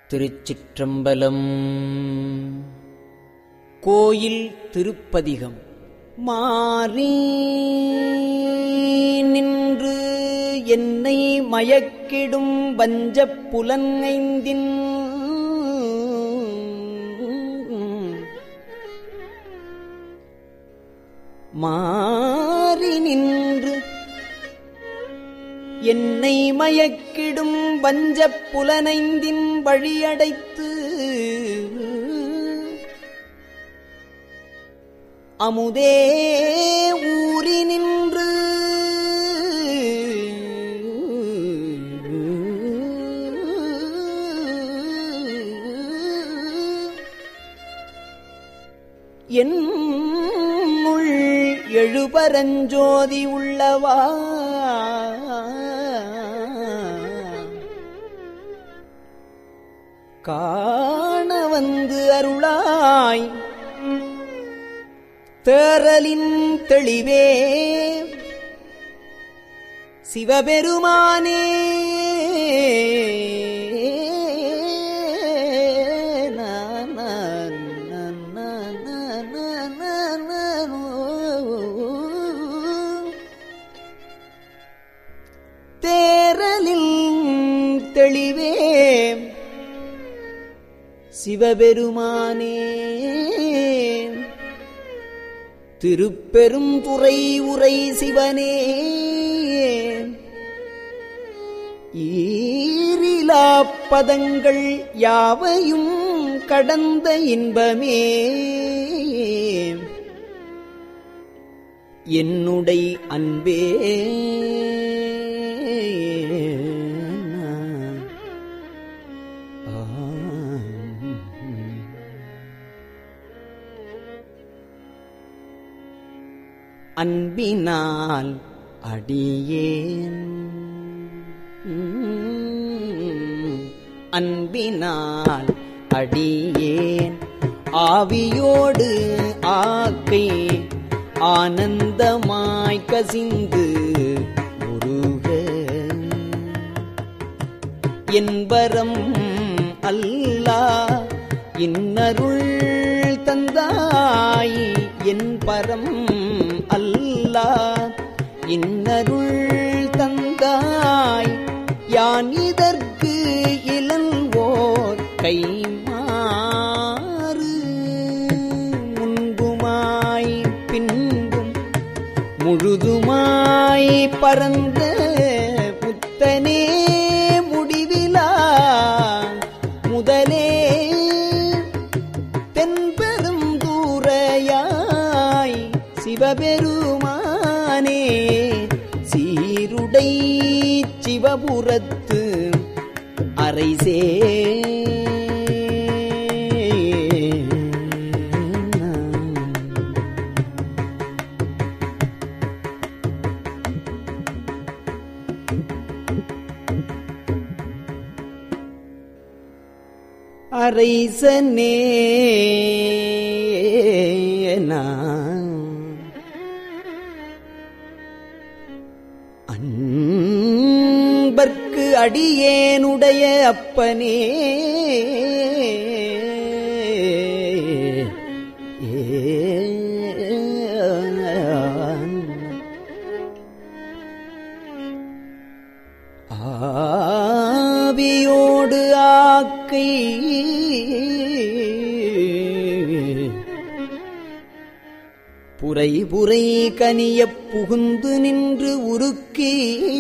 திருச்சிற்றம்பலம் கோயில் திருப்பதிகம் மாறி நின்று என்னை மயக்கிடும் வஞ்சப் புலன்கைந்தின் மாறி நின்று என்னை மயக்கிடும் வஞ்சப் புலனைந்தின் வழியடைத்து அமுதே ஊறி நின்று என் உள் எழுபரஞ்சோதி உள்ளவா காண வந்து அருளாய் தேறலின் தெளிவே சிவபெருமானே நா, நா, நா, நா, நா, நா, நா, நா, நோ. தேரலில் தெளிவே சிவபெருமானே திருப்பெரும் துறை உரை சிவனே ஈரிலா பதங்கள் யாவையும் கடந்த இன்பமே என்னுடை அன்பே அன்பினால் அடியேன் அன்பினால் அடியேன் ஆவியோடு ஆக்கை ஆனந்தமாய் கசிந்து உருக என்பரம் அல்லா இன்னருள் தந்தாய் என் பரம் அல்லா இன்னருள் தந்தாய் யான் இதற்கு இளங்கோர் கைமாறு முன்புமாய் பின்பும் முழுதுமாய் பரந்த புத்தனே முடிவிலா முதலே தென்பெரும் தூரையாய் சிவபெருமானே சீருடை சிவபுரத்து அரைசே அரைசனே அன்பர்க்கு அடியேனுடைய அப்பனே ஆவியோடு ஆக்கை புரை புரை கனியப் புகுந்து நின்று உருக்கி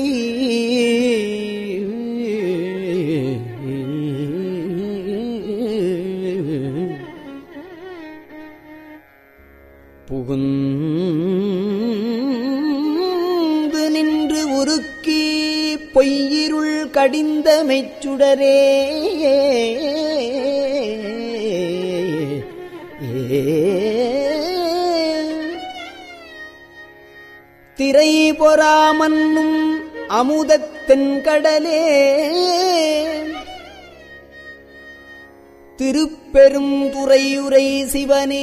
புகுந்து நின்று உருக்கி பொய்யிருள் கடிந்த மெச்சுடரே திரை பொறாமன்னும் அமுதத்தென் கடலே திருப்பெரும் துறையுரை சிவனே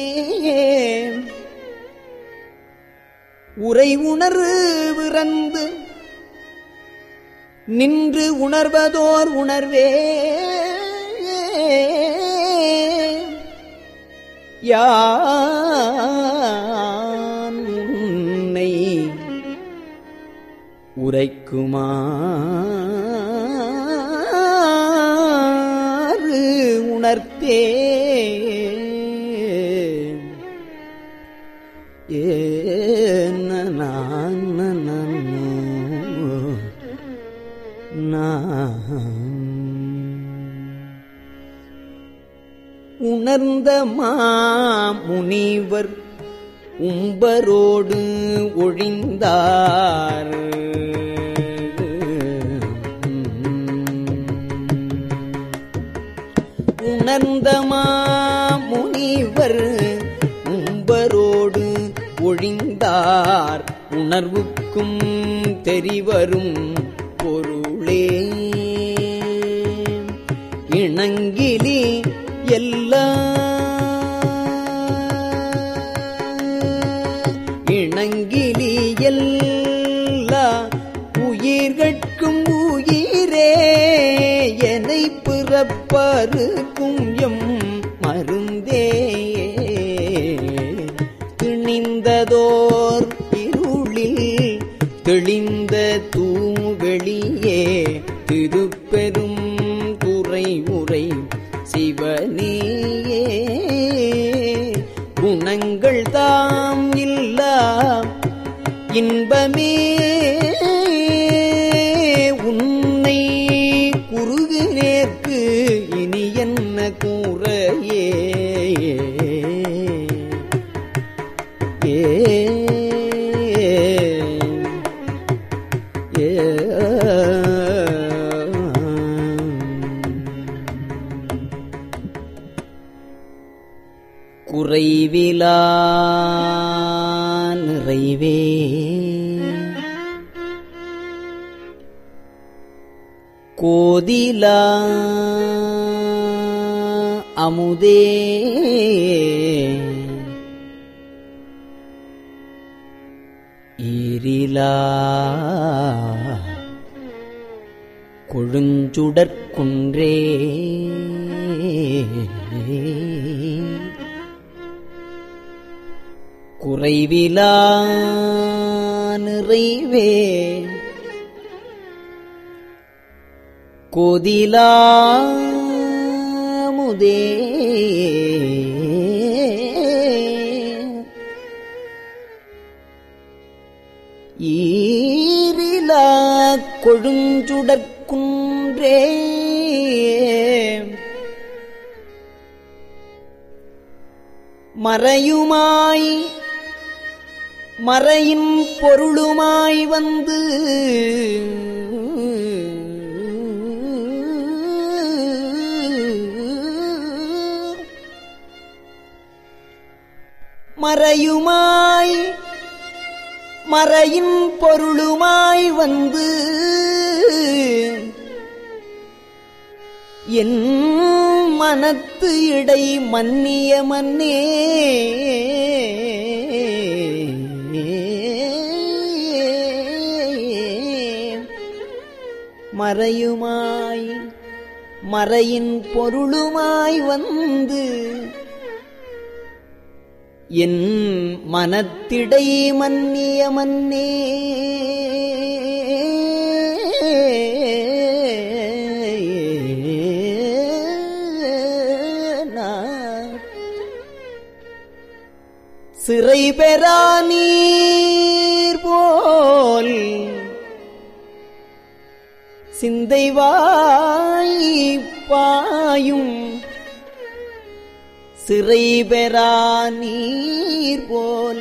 உரை உணர்வு விறந்து நின்று உணர்வதோர் உணர்வே யான் உன்னை உரைக்குமாறு உணர்த்தே ஏன நான் உணர்ந்த மாமுனிவர் உம்பரோடு ஒழிந்தார் உணர்ந்த மாமுனிவர் உம்பரோடு ஒழிந்தார் உணர்வுக்கும் தெரிவரும் பொருளே இணங்கிலி எல்லா இணங்கிலி எல்லா உயிர்கட்கும் உயிரே எனை பிறப்பருக்கும் எம் மருந்தே திணிந்ததோர் இருளில் தெளிந்த தூவெளியே திருப்பெரும் துறை உரை சிவனேயே குணங்கள் தாம் இல்லா இன்பமே உன்னை குருகு நேர்க்கு இனி என்ன கூறையே ஏ ஏ குறைவிலா நிறைவே கோதிலா அமுதே ஈரிலா கொழுஞ்சுடற்குன்றே குறைவிலா நிறைவே கோதிலா முதே ஈரிலா கொழுஞ்சுடற்குன்றே மறையுமாய் மறையின் பொருளுமாய் வந்து மறையுமாய் மறையின் பொருளுமாய் வந்து என் மனத்து இடை மன்னிய மன்னே மறையுமாய் மறையின் பொருளுமாய் வந்து என் மனத்திடை மன்னிய மன்னே நான் சிறை பெறா நீர் போல் சிந்தை பாயும் சிறை பெறா நீர் போல்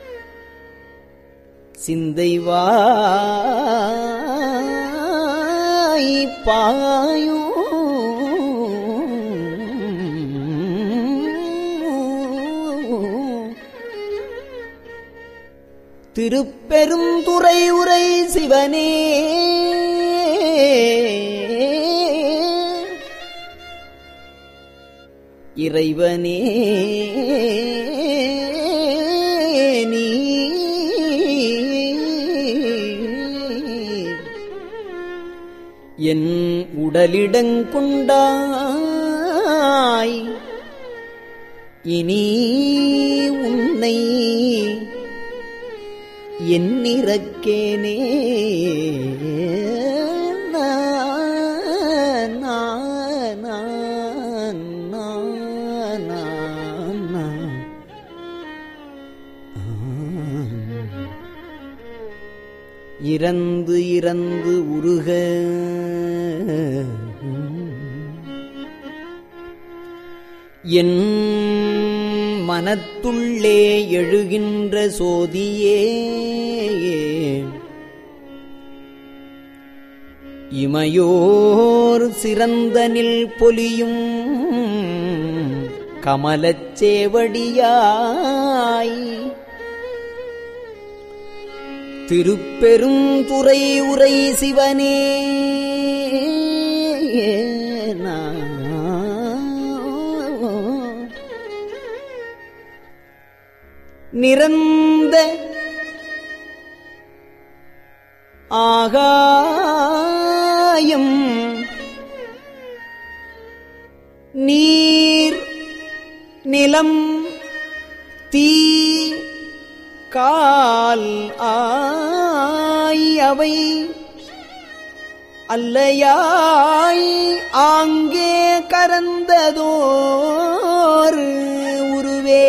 சிந்தை பாயும் திருப்பெரும் துறை உரை சிவனே இறைவனே நீ என் உடலிடங்கொண்டாய் இனி உன்னை என்னிறக்கேனே நான், நான், நான், நான், நான், நான். இறந்து இறந்து உருக என் மனத்துள்ளே எழுகின்ற சோதியே இமையோர் சிறந்தனில் பொலியும் கமலச் சேவடியாய் திருப்பெரும் துறை உரை சிவனே நான் நிறந்த ஆகாயம் நீர் நிலம் தீ கால் ஆய் அவை அல்லையாய் ஆங்கே கரந்ததோர் உருவே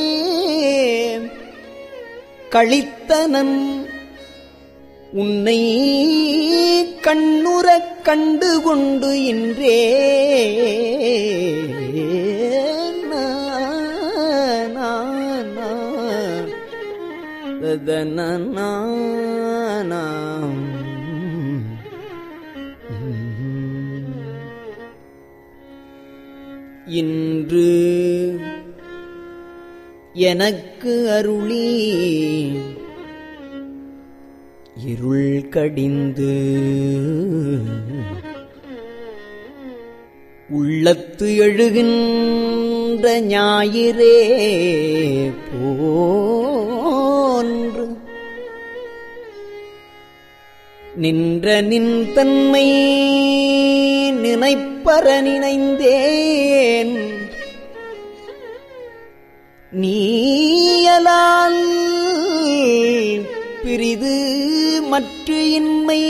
கழித்தனன் உன்னை கண்ணுறக் கண்டு கொண்டு இன்றே நா- நா- நா- ததனனானாம். இன்று எனக்கு அருளி இருள் கடிந்து உள்ளத்து எழுகின்ற ஞாயிறே போன்று நின்ற நின் தன்மை நினைப்பற நினைந்தேன் நீயலால் பிரிது மற்ற இன்மை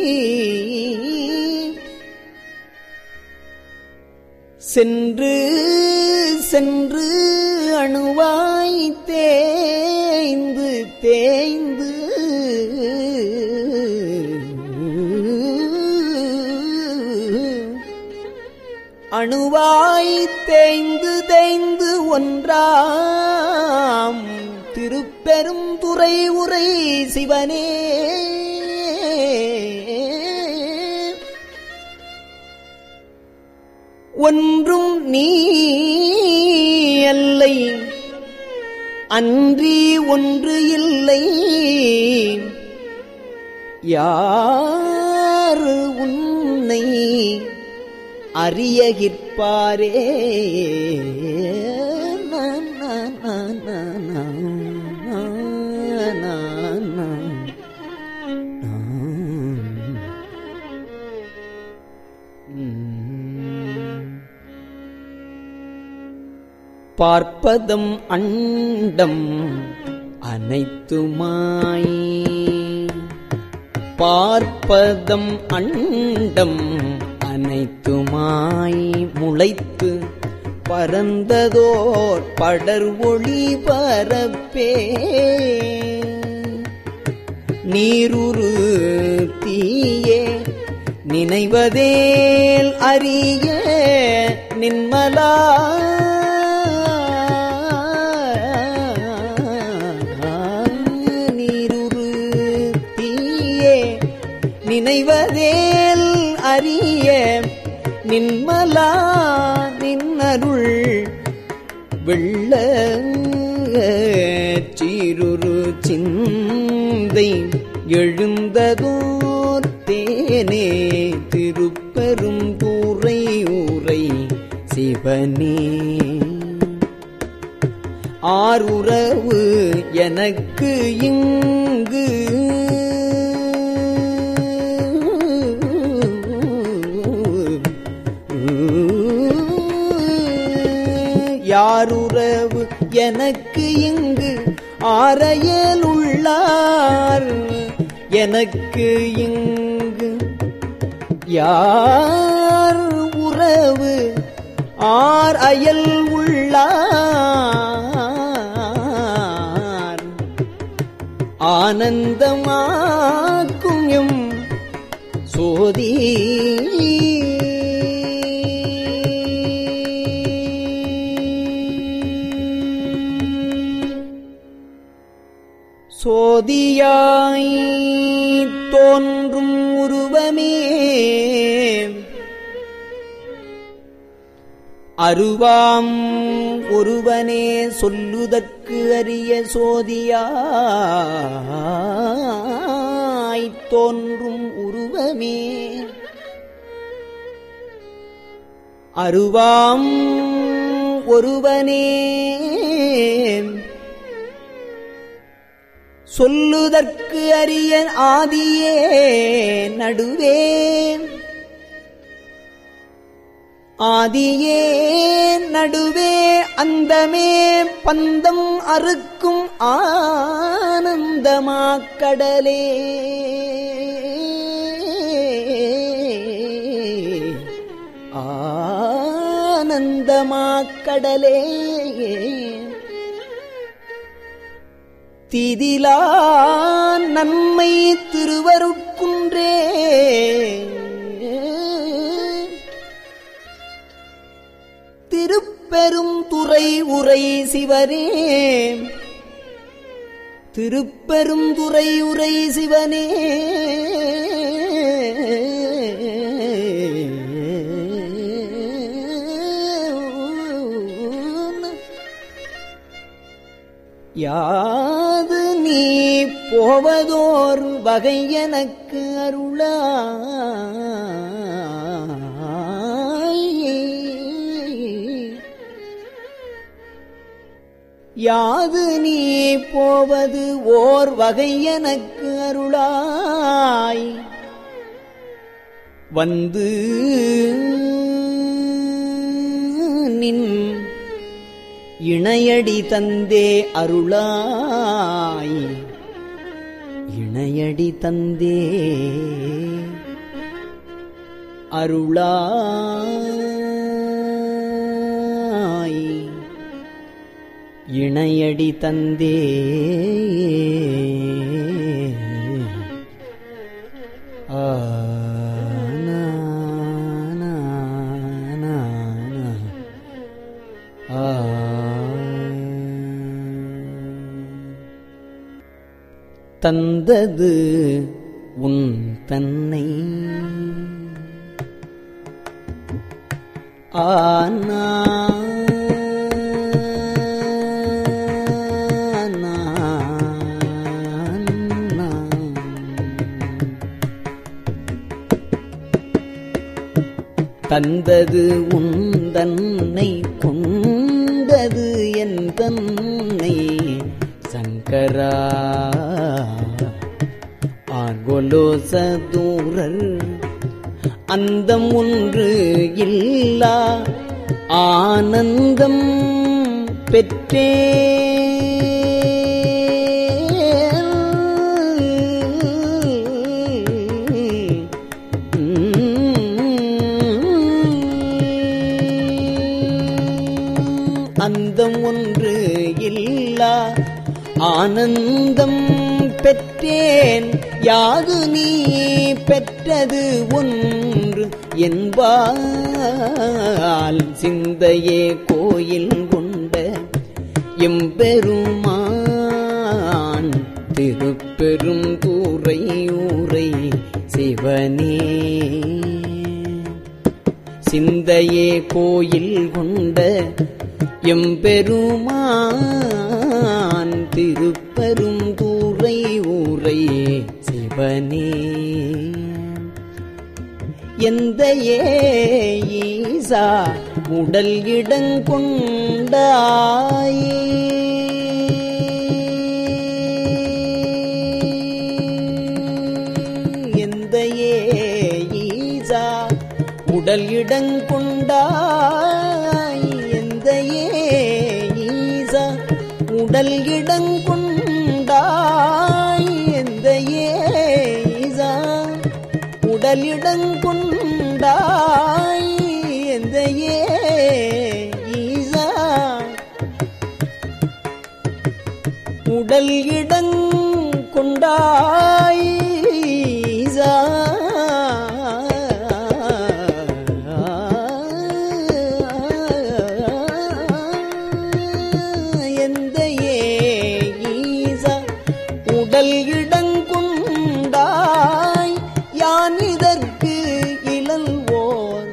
சென்று சென்று அணுவாய் தேய்ந்து தேய்ந்து அணுவாய் தேய்ந்து தேய்ந்து ஒன்றாம் திருப்பெரும் துறை உரை சிவனே ஒன்றும் நீ அல்லை அன்றி ஒன்று இல்லை யாரு உன்னை அறியகிற்பாரே நான், நான், நான், நான், நான், நான், நான். பார்ப்பதம் அண்டம் அனைத்துமாய் பார்ப்பதம் அண்டம் அனைத்துமாய் முளைத்து பரந்ததோர் படர் ஒளி பரப்பே நீருரு தீயே நினைவதேல் அறிய நின்மலா நீருரு தீயே நினைவதேல் அறிய நின்மலா நின்னருள் வெள்ள சீருரு சிந்தை எழுந்ததோர் தேனே திருப்பெரும் தூரை ஊரை சிவனே ஆருறவு எனக்கு இங்கு யாருறவு எனக்கு இங்கு ஆரையலுள்ளார் எனக்கு இங்கு யார் உறவு ஆர் அயல் உள்ளார் ஆனந்தமாக்கும் எம் சோதி சோதியாய் தோன்றும் உருவமே அருவாம் ஒருவனே சொல்லுதற்கு அரிய சோதியாய் தோன்றும் உருவமே அருவாம் ஒருவனே சொல்லுதற்கு அரிய ஆதியே நடுவே ஆதியே நடுவே அந்தமே பந்தம் அறுக்கும் ஆனந்தமாக்கடலே ஆனந்தமாக்கடலே திதிலா நன்மை திருவருட்குன்றே திருப்பெரும் துறை உரை சிவனே திருப்பெரும் துறை உரை சிவனே யாது நீ போவதோர் வகை எனக்கு அருளாய் யாது நீ போவது ஓர் வகை எனக்கு அருளாய் வந்து நின் இணையடி தந்தே அருளாய் இணையடி தந்தே அருளாய் இணையடி தந்தே ஆனா, நா, நா, நா. ஆ. தந்தது உன் தன்னை ஆனா தந்தது உன் தன்னை கொண்டது என் தன்னை சங்கரா ஆங்கொலோ சதூரர் அந்தம் ஒன்று இல்லா ஆனந்தம் பெற்றே அந்தம் ஒன்று இல்லா ஆனந்தம் பெற்றேன் யாது நீ பெற்றது ஒன்று என்பால் சிந்தையே கோயில் கொண்ட எம்பெருமான் திருப்பெரும் கூரை ஊரை சிவனே சிந்தையே கோயில் கொண்ட எம்பெருமான் திருப்பெரும் கூரை ஊரை சிவனே எந்த ஈசா உடல் இடங்கொண்டாயே எந்த ஈசா உடல் இடங்கொண்டாய் எந்த உடல் இடங்குண்டாய் எந்த ஏசா உடலிடங்குண்டாய் எந்த ஏசா உடல் இடங்கொண்டாய் ஈசா. எந்த ஈசா உடல் இடங்குண்டாய் யான் இதற்கு இழல்வோர்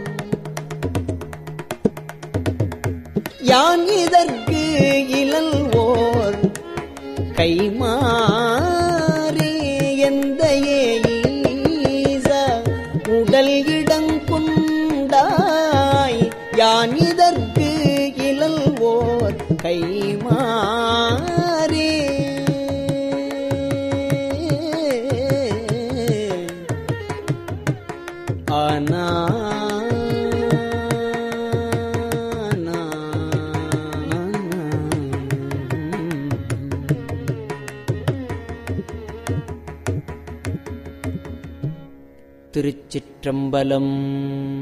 யான் இதற்கு இழல்வோர் கைமாறி எந்த ஏச உடல் இடங்குண்டாய் யான் இதற்கு இழல்வோர் கைமாறி ஆனா திருச்சிற்றம்பலம்